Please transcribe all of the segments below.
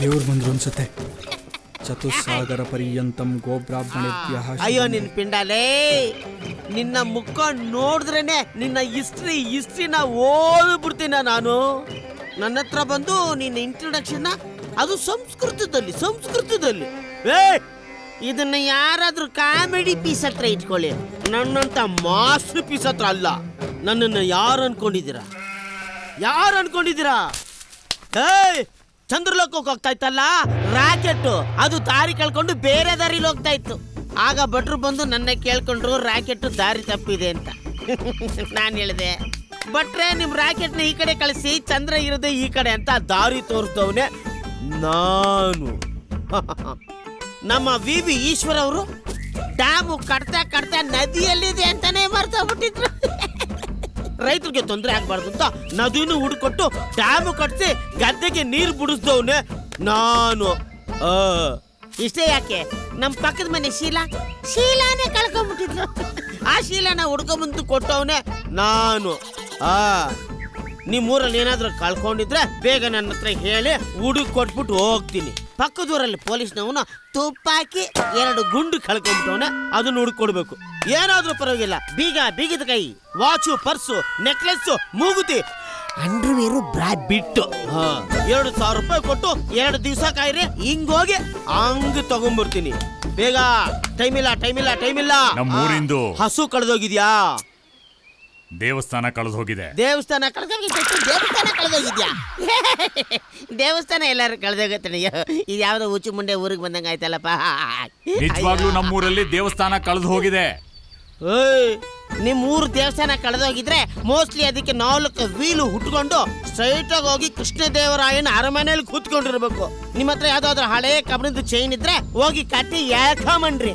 ದೇವ್ರು ಬಂದ್ರು ಅನ್ಸುತ್ತೆ ಚತುಸ್ಸಾಗರ ಪರ್ಯಂತಂ ಗೋಬ್ರಾಹ್ಮಣೇಭ್ಯ ಅಯ್ಯೋ ನಿನ್ ಪಿಂಡಾಲೇ ನಿನ್ನ ಮುಖ ನೋಡಿದ್ರೇನೆ ನಿನ್ನ ಹಿಸ್ಟ್ರಿ ಹಿಸ್ಟ್ರಿನ ಓದ್ಬಿಡ್ತೀನ ನಾನು ನನ್ನ ಹತ್ರ ಬಂದು ನಿನ್ನ ಇಂಟ್ರೊಡಕ್ಷನ್ ಅದು ಸಂಸ್ಕೃತದಲ್ಲಿ ಸಂಸ್ಕೃತದಲ್ಲಿ ಏ ಇದನ್ನ ಯಾರಾದ್ರೂ ಕಾಮಿಡಿ ಪೀಸ್ ಹತ್ರ ಇಟ್ಕೊಳ್ಳಿ ನನ್ನಂತ ಮಾಸ್ಟರ್ ಪೀಸ್ ಹತ್ರ ಅಲ್ಲ ನನ್ನನ್ನು ಯಾರು ಅನ್ಕೊಂಡಿದ್ದೀರಾ ಯಾರು ಅನ್ಕೊಂಡಿದ್ದೀರಾ ಏಯ್ ಚಂದ್ರಲೋಕಕ್ಕೆ ಹೋಗ್ತಾ ಇತ್ತಲ್ಲ ರಾಕೆಟ್ ಅದು ದಾರಿ ಕಳ್ಕೊಂಡು ಬೇರೆ ದಾರಿಲಿ ಹೋಗ್ತಾ ಇತ್ತು ಆಗ ಭಟ್ರು ಬಂದು ನನ್ನ ಕೇಳ್ಕೊಂಡ್ರು ರಾಕೆಟ್ ದಾರಿ ತಪ್ಪಿದೆ ಅಂತ ನಾನು ಹೇಳಿದೆ ಭಟ್ರೆ ನಿಮ್ ರಾಕೆಟ್ನ ಈ ಕಡೆ ಕಳಿಸಿ ಚಂದ್ರ ಇರೋದೇ ಈ ಕಡೆ ಅಂತ ದಾರಿ ತೋರಿಸ್ದವನೆ ನಾನು ನಮ್ಮ ವಿ ವಿ ಈಶ್ವರ್ ಅವರು ಡ್ಯಾಮು ಕಟ್ತಾ ಕಟ್ತಾ ನದಿಯಲ್ಲಿದೆ ಅಂತಾನೆ ಮರ್ತೋಗ್ಬಿಟ್ಟಿದ್ರು ರೈತರಿಗೆ ತೊಂದರೆ ಆಗ್ಬಾರ್ದು ಅಂತ ನದಿನೂ ಹುಡುಕೊಟ್ಟು ಡ್ಯಾಮ್ ಕಟ್ಸಿ ಗದ್ದೆಗೆ ನೀರು ಬಿಡಿಸ್ದವ್ನೆ ನಾನು ಆ, ಇಷ್ಟೇ ಯಾಕೆ ನಮ್ಮ ಪಕ್ಕದ ಮನೆ ಶೀಲಾ ಶೀಲಾನೇ ಕಳ್ಕೊಂಡ್ಬಿಟ್ಟಿದ್ರು ಆ ಶೀಲಾನ ಹುಡ್ಕೊಂಬಂದು ಕೊಟ್ಟವನೆ ನಾನು ಆ ನಿಮ್ಮೂರಲ್ಲಿ ಏನಾದ್ರೂ ಕಳ್ಕೊಂಡಿದ್ರೆ ಬೇಗ ನನ್ನ ಹತ್ರ ಹೇಳಿ ಹುಡುಕ್ ಕೊಟ್ಬಿಟ್ಟು ಹೋಗ್ತೀನಿ ಪಕ್ಕದೂರಲ್ಲಿ ಪೊಲೀಸ್ನವನು ತುಪ್ಪಾಕಿ ಎರಡು ಗುಂಡು ಕಳ್ಕೊಂಡ್ಬಿಟ್ಟವನೆ ಅದನ್ನ ಹುಡುಕೊಡ್ಬೇಕು ಏನಾದ್ರೂ ಪರವಾಗಿಲ್ಲ ಬೀಗ ಬೀಗದ ಕೈ ವಾಚು ಪರ್ಸು ನೆಕ್ಲೆಸ್ ಮೂಗುತಿ ಅಂಡರ್ವೇರು ಬ್ರಾ ಬಿಟ್ಟು ಹಾ, ಎರಡು ಸಾವಿರ ರೂಪಾಯಿ ಕೊಟ್ಟು ಎರಡು ದಿವಸ ಕಾಯ್ರಿ ಹಿಂಗೋಗಿ ಹಂಗ್ ತಗೊಂಡ್ಬರ್ತೀನಿ ಬೇಗ ಟೈಮ್ ಇಲ್ಲ ಟೈಮ್ ಇಲ್ಲ ಟೈಮ್ ಇಲ್ಲ ನಮ್ಮೂರಿಂದು. ಆ, ಹಸು ಕಳೆದೋಗಿದ್ಯಾ ದೇವಸ್ಥಾನ ಕಳೆದು ಹೋಗಿದೆ ದೇವಸ್ಥಾನ ಕಳೆದೋಗಿದ್ಯಾ ದೇವಸ್ಥಾನ ಕಳೆದೋಗಿದ್ಯಾ ದೇವಸ್ಥಾನ ಎಲ್ಲಾರು ಕಳೆದೋಗತ್ತೆ ಇದು ಯಾವ್ದೋ ಹುಚ್ಚು ಮುಂಡೆ ಊರಿಗೆ ಬಂದಂಗ ಆಯ್ತಲ್ಲಪ್ಪ ನಿಜವಾಗ್ಲೂ ನಮ್ಮೂರಲ್ಲಿ ದೇವಸ್ಥಾನ ಕಳೆದು ಹೋಗಿದೆ ಏಯ್, ನಿಮ್ ಊರು ದೇವಸ್ಥಾನ ಕಳೆದೋಗಿದ್ರೆ ಮೋಸ್ಟ್ಲಿ ಅದಕ್ಕೆ ನಾಲ್ಕು ವೀಲು ಹುಟ್ಕೊಂಡು ಸ್ಟ್ರೈಟ್ ಆಗಿ ಹೋಗಿ ಕೃಷ್ಣದೇವರಾಯನ ಅರಮನೆಯಲ್ಲಿ ಕೂತ್ಕೊಂಡಿರ್ಬೇಕು ನಿಮ್ಮ ಹತ್ರ ಯಾವ್ದಾದ್ರು ಹಳೆ ಕಬ್ಬಿಣದ ಚೈನ್ ಇದ್ರೆ ಹೋಗಿ ಕಟ್ಟಿ ಯಾಕಮನ್ರಿ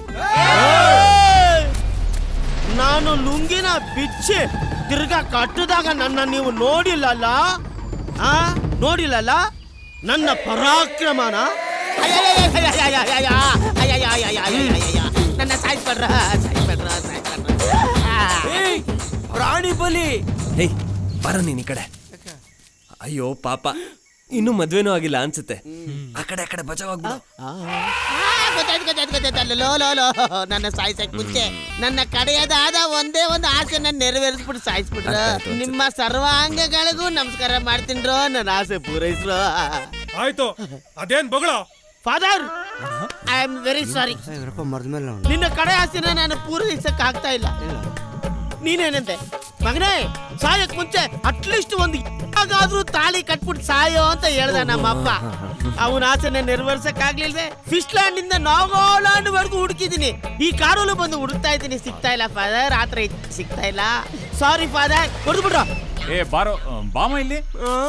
ಏಯ್, ನಾನು ಲುಂಗಿನ ಬಿಚ್ಚಿ ತಿರ್ಗಾ ಕಟ್ಟಿದಾಗ ನನ್ನ ನೀವು ನೋಡಿಲ್ಲಲ್ಲ ಆ ನೋಡಿಲ್ಲಲ್ಲ ನನ್ನ ಪರಾಕ್ರಮನ ಅಯ್ಯಯ್ಯಯ್ಯಯ್ಯಯ್ಯಯ್ಯಯ್ಯ, ಅಯ್ಯಯ್ಯಯ್ಯಯ್ಯಯ್ಯಯ್ಯಯ್ಯ, ನನ್ನ ಸಾಯ್ಸ್ಬಿಡ್ರ ಸಾಯ್ಸ್ಬಿಡ್ರ ಸಾಯ್ಸ್ಬಿಡ್ರ ಆ. ಪ್ರಾಣಿ ಬಲಿ ಹೇಯ್ ಬರ ನೀನ್ ಈ ಕಡೆ ಅಯ್ಯೋ ಪಾಪ ಇನ್ನೂ ಮದ್ವೆನೂ ಆಗಿಲ್ಲ ಅನ್ಸುತ್ತೆ ಆ ಕಡೆ ಆ ಕಡೆ ಬಚಾವಾಗ್ಬಿಡು ಆ, ಗೊತ್ತಾಯ್ತು ಗೊತ್ತಾಯ್ತು ಗೊತ್ತಾಯ್ತು ಅಲ್ಲ ಲೋ ಲೋ ಲೋ ನನ್ನ ಸಾಯ್ಸಕ್ ಮುಂಚೆ ನನ್ನ ಕಡೆಯದಾದ ಒಂದೇ ಒಂದು ಆಸೆನ ನೆರವೇರಿಸ್ಬಿಟ್ಟು ಸಾಯಿಸ್ಬಿಟ್ರ ನಿಮ್ಮ ಸರ್ವಾಂಗಗಳಿಗೂ ನಮಸ್ಕಾರ ಮಾಡ್ತೀನ್ರೋ ನನ್ನ ಆಸೆ ಪೂರೈಸ್ರೋ ಆಯ್ತು ಅದೇನ್ ಬಗಳ father I am very sorry ನಿನ್ನ ಕಡೆ ಆಸೆನ ನಾನು ಪೂರೈಸಕ್ ಆಗ್ತಾ ಇಲ್ಲ ನೀನೇನಂತೆ ಮಗನೇ ಸಾಯಕ್ ಮುಂಚೆ ಅಟ್ಲೀಸ್ಟ್ ಒಂದು ಯಾವಾಗಾದ್ರೂ ತಾಳಿ ಕಟ್ಬಿಟ್ಟು ಸಾಯೋ ಅಂತ ಹೇಳ್ದ ನಮ್ಮಪ್ಪ ಅವನ ಆಸೆನ ನೆರವೇರ್ಸಕ್ ಆಗ್ಲಿಲ್ವೇ ಫಿಶ್ಲ್ಯಾಂಡ್ ಇಂದ ನಾಗಾಲ್ಯಾಂಡ್ ವರೆಗೂ ಹುಡುಕಿದೀನಿ ಈ ಕಾರಲ್ಲೂ ಬಂದು ಹುಡುಕ್ತಾ ಇದ್ದೀನಿ ಸಿಗ್ತಾ ಇಲ್ಲ ಫಾದರ್ ಆತರ ಸಿಗ್ತಾ ಇಲ್ಲ ಸಾರಿ ಫಾದರ್ ಹೊಡೆದ್ಬಿಟ್ರ ಏ ಬಾರೋ ಬಾಮ ಇಲ್ಲಿ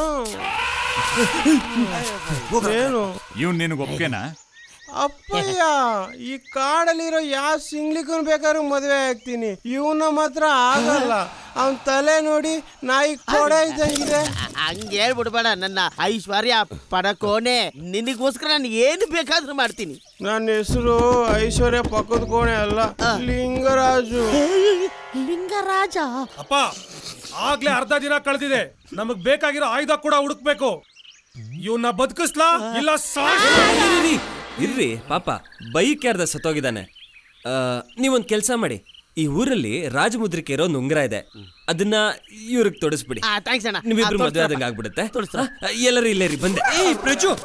ಇವ್ನು ನಿನಗೆ ಒಪ್ಕೆನಾ ಅಪ್ಪಯ್ಯ ಈ ಕಾಡಲ್ಲಿರೋ ಯಾವ ಸಿಂಗ್ಲಿಗೂ ಬೇಕಾದ್ರೂ ಮದುವೆ ಆಗ್ತೀನಿ ಇವನ ಮಾತ್ರ ಆಗಲ್ಲ ಅವನ್ ತಲೆ ನೋಡಿ ನಾಯಿ ಕೊಡೆ ಇದ್ದಂಗಿದೆ ಹಂಗೆ ಹೇಳ್ಬಿಡ್ಬೇಡ ನನ್ನ ಐಶ್ವರ್ಯ ಪಡಕೋನೆ ನಿನಗೋಸ್ಕರ ನಾನು ಏನು ಬೇಕಾದ್ರೂ ಮಾಡ್ತೀನಿ ನನ್ನ ಹೆಸರು ಐಶ್ವರ್ಯ ಪಕ್ಕದ ಕೋಣೆ ಅಲ್ಲ ಲಿಂಗರಾಜು ಲಿಂಗರಾಜ ಅಪ್ಪ ಆಗ್ಲೇ ಅರ್ಧ ದಿನ ಕಳೆದಿದೆ ನಮಗ್ ಬೇಕಾಗಿರೋ ಆಯುಧ ಕೂಡ ಹುಡುಕ್ಬೇಕು ಇವನ್ನ ಬದುಕಿಸ್ಲಾ ಇಲ್ಲ ಸಾಯ್ಸ್ಲಾ? ಇರ್ರಿ, ಇರ್ರಿ ಪಾಪ ಬೈಕ್ ಯಾರ್ದ ಸತ್ತೋಗಿದ್ದಾನೆ ಆ, ನೀವೊಂದ್ ಕೆಲ್ಸ ಮಾಡಿ ಈ ಊರಲ್ಲಿ ರಾಜಮುದ್ರಿಕೆ ಇರೋ ಒಂದು ಉಂಗುರ ಇದೆ ಅದನ್ನ ಇವ್ರಿಗೆ ತೊಡಸ್ಬಿಡಿ ಆ ಥ್ಯಾಂಕ್ಸ್ ಅಣ್ಣ ನಿಮ್ಮಿಬ್ರು ಆ, ಮದುವೆ ತೋರ್ಸ್ರಪ್ಪ. ಆದಂಗೆ ಆಗ್ಬಿಡುತ್ತೆ ತೋರ್ಸ್ರ. ಆ, ಎಲ್ಲರೂ ಇಲ್ಲೇ ರೀ ಬಂದೆ ಏಯ್ ಪ್ರಜು